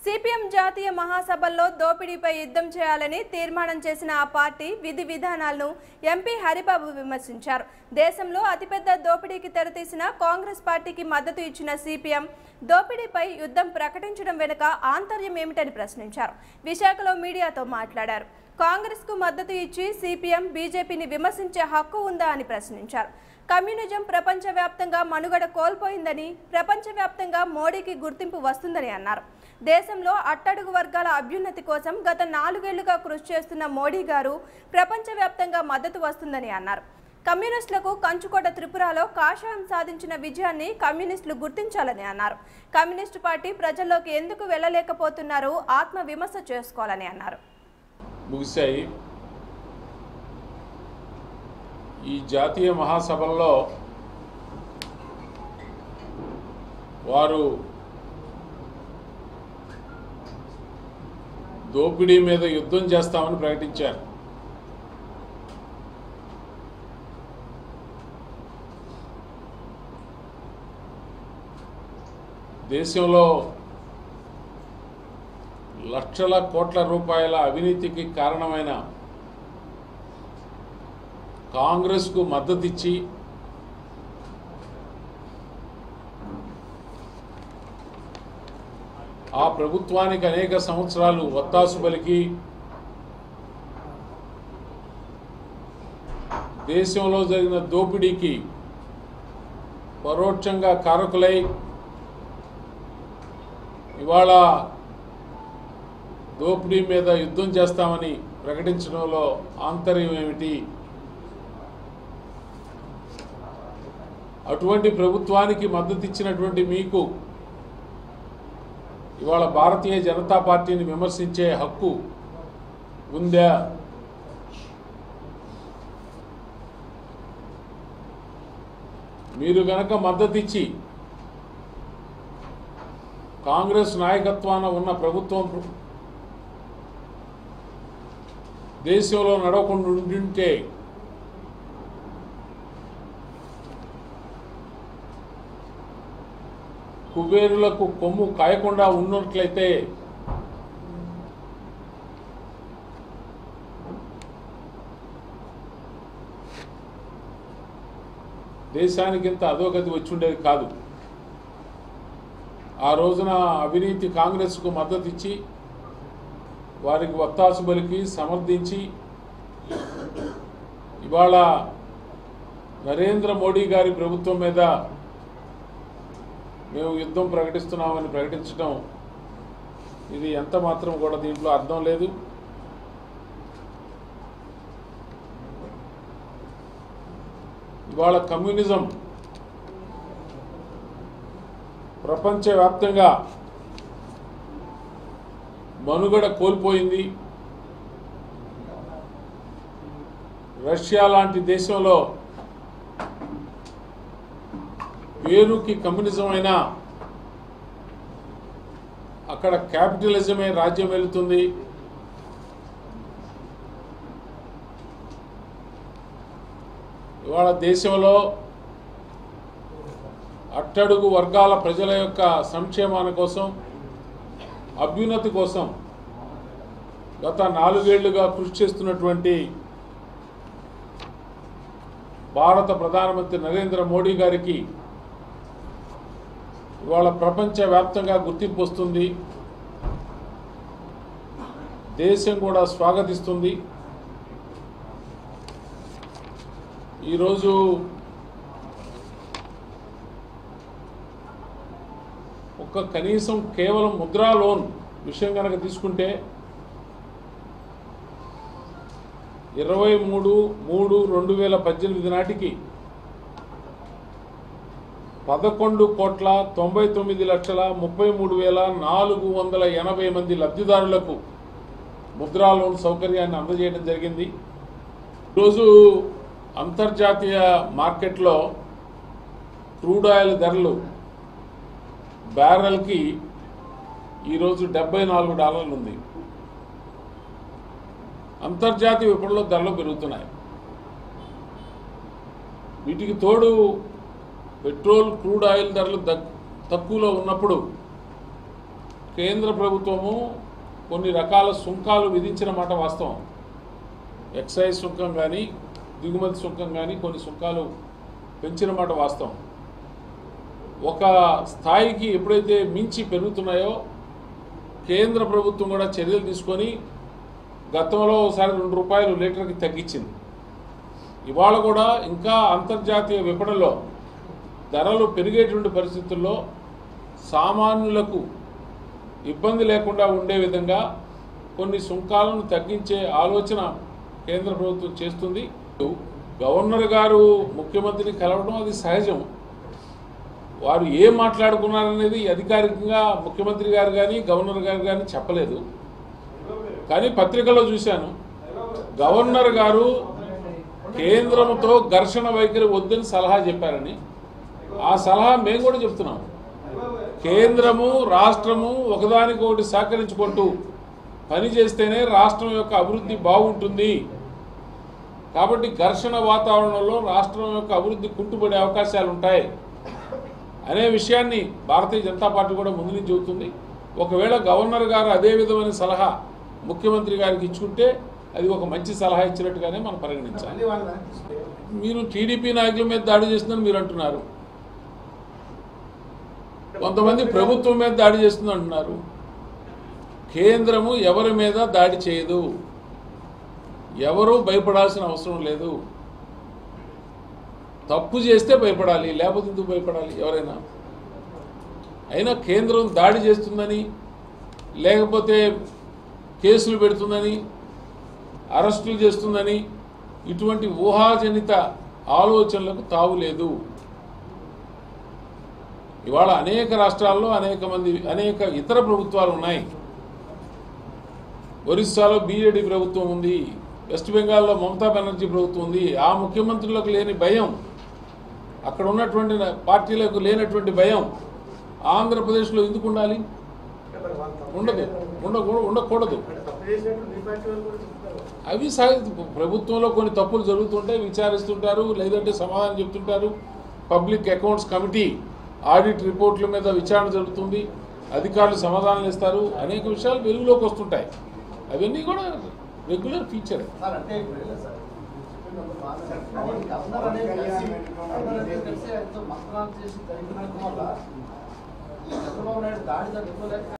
CPM జాతీయ మహాసభల్లో దోపిడీపై యుద్ధం చేయాలని తీర్మానం చేసిన ఆ పార్టీ విధి విధానాలను ఎంపీ హరిబాబు విమర్శించారు దేశంలో అతిపెద్ద దోపిడీకి తెరతీసిన కాంగ్రెస్ పార్టీకి మద్దతు ఇచ్చిన సిపిఎం దోపిడీపై యుద్ధం ప్రకటించడం వెనుక ఆంతర్యం ఏమిటని ప్రశ్నించారు విశాఖలో మీడియాతో మాట్లాడారు కాంగ్రెస్ కు మద్దతు ఇచ్చి సిపిఎం బీజేపీని విమర్శించే హక్కు ఉందా అని ప్రశ్నించారు కమ్యూనిజం ప్రపంచవ్యాప్తంగా మనుగడ కోల్పోయిందని ప్రపంచవ్యాప్తంగా మోడీకి గుర్తింపు వస్తుందని అన్నారు దేశంలో అట్టడుగు వర్గాల అభ్యున్నతి కోసం గత నాలుగేళ్లుగా కృషి చేస్తున్న మోడీ గారు ప్రపంచవ్యాప్తంగా మద్దతు వస్తుందని అన్నారు కమ్యూనిస్టులకు కంచుకోట త్రిపురలో కాషాయం సాధించిన విజయాన్ని కమ్యూనిస్టులు గుర్తించాలని అన్నారు కమ్యూనిస్టు పార్టీ ప్రజల్లోకి ఎందుకు వెళ్ళలేకపోతున్నారో ఆత్మ విమర్శ చేసుకోవాలని అన్నారు ముగిశాయి ఈ జాతీయ మహాసభల్లో వారు దోపిడీ మీద యుద్ధం చేస్తామని ప్రకటించారు దేశంలో లక్షల కోట్ల రూపాయల అవినీతికి కారణమైన కాంగ్రెస్కు మద్దతిచ్చి ఆ ప్రభుత్వానికి అనేక సంవత్సరాలు ఒత్తాసు పలికి దేశంలో జరిగిన దోపిడీకి పరోక్షంగా కారకులై ఇవాళ దోపిడీ మీద యుద్ధం చేస్తామని ప్రకటించడంలో ఆంతర్యం ఏమిటి అటువంటి ప్రభుత్వానికి మద్దతు ఇచ్చినటువంటి మీకు ఇవాళ భారతీయ జనతా పార్టీని విమర్శించే హక్కు ఉందా మీరు గనక మద్దతు ఇచ్చి కాంగ్రెస్ నాయకత్వాన ఉన్న ప్రభుత్వం దేశంలో నడవకుండా ఉండింటే కుబేరులకు కొమ్ము కాయకుండా ఉన్నట్లయితే దేశానికి ఇంత అధోగతి వచ్చి ఉండేది కాదు ఆ రోజున అవినీతి కాంగ్రెస్కు మద్దతు ఇచ్చి వారికి వత్తాసు బలికి సమర్థించి ఇవాళ నరేంద్ర మోడీ గారి ప్రభుత్వం మీద మేము యుద్ధం ప్రకటిస్తున్నామని ప్రకటించడం ఇది ఎంత మాత్రం కూడా దీంట్లో అర్థం లేదు ఇవాళ కమ్యూనిజం ప్రపంచవ్యాప్తంగా మనుగడ కోల్పోయింది రష్యా లాంటి దేశంలో పేరుకి కమ్యూనిజం అయినా అక్కడ క్యాపిటలిజమే రాజ్యం వెళుతుంది ఇవాళ దేశంలో అట్టడుగు వర్గాల ప్రజల యొక్క సంక్షేమాని కోసం అభ్యున్నతి కోసం గత నాలుగేళ్లుగా కృషి చేస్తున్నటువంటి భారత ప్రధానమంత్రి నరేంద్ర మోడీ గారికి ఇవాళ ప్రపంచవ్యాప్తంగా గుర్తింపు వస్తుంది దేశం కూడా స్వాగతిస్తుంది ఈరోజు ఒక కనీసం కేవలం ముద్రా లోన్ విషయం కనుక తీసుకుంటే ఇరవై మూడు మూడు రెండు వేల పద్దెనిమిది నాటికి పదకొండు కోట్ల తొంభై తొమ్మిది లక్షల ముప్పై మూడు వేల నాలుగు వందల ఎనభై మంది లబ్ధిదారులకు ముద్రా లోన్ సౌకర్యాన్ని అందజేయడం జరిగింది ఈరోజు అంతర్జాతీయ మార్కెట్లో క్రూడ్ ఆయిల్ ధరలు బ్యారెల్కి ఈరోజు డెబ్బై నాలుగు డాలర్లు ఉంది అంతర్జాతీయ విపణిలో ధరలు పెరుగుతున్నాయి వీటికి తోడు పెట్రోల్ క్రూడ్ ఆయిల్ ధరలు దగ్- తక్కువలో ఉన్నప్పుడు కేంద్ర ప్రభుత్వము కొన్ని రకాల సుంకాలు విధించిన మాట వాస్తవం ఎక్సైజ్ సుంకం కానీ దిగుమతి సుంకం కానీ కొన్ని సుంకాలు పెంచిన మాట వాస్తవం ఒక స్థాయికి ఎప్పుడైతే మించి పెరుగుతున్నాయో కేంద్ర ప్రభుత్వం కూడా చర్యలు తీసుకొని గతంలో ఒకసారి రెండు రూపాయలు లీటర్కి తగ్గించింది ఇవాళ కూడా ఇంకా అంతర్జాతీయ విపణిలో ధరలు పెరిగేటువంటి పరిస్థితుల్లో సామాన్యులకు ఇబ్బంది లేకుండా ఉండే విధంగా కొన్ని సుంకాలను తగ్గించే ఆలోచన కేంద్ర ప్రభుత్వం చేస్తుంది గవర్నర్ గారు ముఖ్యమంత్రిని కలవడం అది సహజం వారు ఏం మాట్లాడుకున్నారనేది అధికారికంగా ముఖ్యమంత్రి గారు కానీ గవర్నర్ గారు కానీ చెప్పలేదు కానీ పత్రికలో చూశాను గవర్నర్ గారు కేంద్రంతో ఘర్షణ వైఖరి వద్దని సలహా చెప్పారని ఆ సలహా మేము కూడా చెప్తున్నాం కేంద్రము రాష్ట్రము ఒకదానికొకటి సహకరించుకుంటూ పని చేస్తేనే రాష్ట్రం యొక్క అభివృద్ధి బాగుంటుంది కాబట్టి ఘర్షణ వాతావరణంలో రాష్ట్రం యొక్క అభివృద్ధి కుంటుపడే అవకాశాలు ఉంటాయి అనే విషయాన్ని భారతీయ జనతా పార్టీ కూడా ముందు నుంచి చెబుతుంది ఒకవేళ గవర్నర్ గారు అదే విధమైన సలహా ముఖ్యమంత్రి గారికి ఇచ్చుకుంటే అది ఒక మంచి సలహా ఇచ్చినట్టుగానే మనం పరిగణించాలి మళ్ళీ వాళ్ళని తీసుకుంటే మీరు టీడీపీ నాయకుల మీద దాడి చేస్తుందని మీరు అంటున్నారు కొంతమంది ప్రభుత్వం మీద దాడి చేస్తుంది అంటున్నారు కేంద్రము ఎవరి మీద దాడి చేయదు ఎవరూ భయపడాల్సిన అవసరం లేదు తప్పు చేస్తే భయపడాలి లేకపోతే ఎందుకు భయపడాలి ఎవరైనా అయినా కేంద్రం దాడి చేస్తుందని లేకపోతే కేసులు పెడుతుందని అరెస్టులు చేస్తుందని ఇటువంటి ఊహాజనిత ఆలోచనలకు తావు లేదు ఇవాళ అనేక రాష్ట్రాల్లో అనేక మంది అనేక ఇతర ప్రభుత్వాలు ఉన్నాయి ఒరిస్సాలో బీజేడీ ప్రభుత్వం ఉంది వెస్ట్ బెంగాల్లో మమతా బెనర్జీ ప్రభుత్వం ఉంది ఆ ముఖ్యమంత్రులకు లేని భయం అక్కడ ఉన్నటువంటి పార్టీలకు లేనటువంటి భయం ఆంధ్రప్రదేశ్లో ఎందుకు ఉండాలి ఉండదు ఉండకూడదు ఉండకూడదు అంటే తప్పు చేసినట్టు మీ పార్టీ వాళ్ళు కూడా చెప్తారు అవి సహజ ప్రభుత్వంలో కొన్ని తప్పులు జరుగుతుంటాయి విచారిస్తుంటారు లేదంటే సమాధానం చెప్తుంటారు పబ్లిక్ అకౌంట్స్ కమిటీ ఆడిట్ రిపోర్ట్ల మీద విచారణ జరుగుతుంది అధికారులు సమాధానాలు ఇస్తారు అనేక విషయాలు వెలుగులోకి వస్తుంటాయి అవన్నీ కూడా రెగ్యులర్ ఫీచర్ సార్ అంటే ఇప్పుడు లేదు సార్ అందరూ అనేది కలిసి అందరూ అనేది కలిసి ఆయనతో మంత్రాలు చేసి జరిగినందువల్ల చంద్రబాబు నాయుడు దాడి తట్టుకోలేక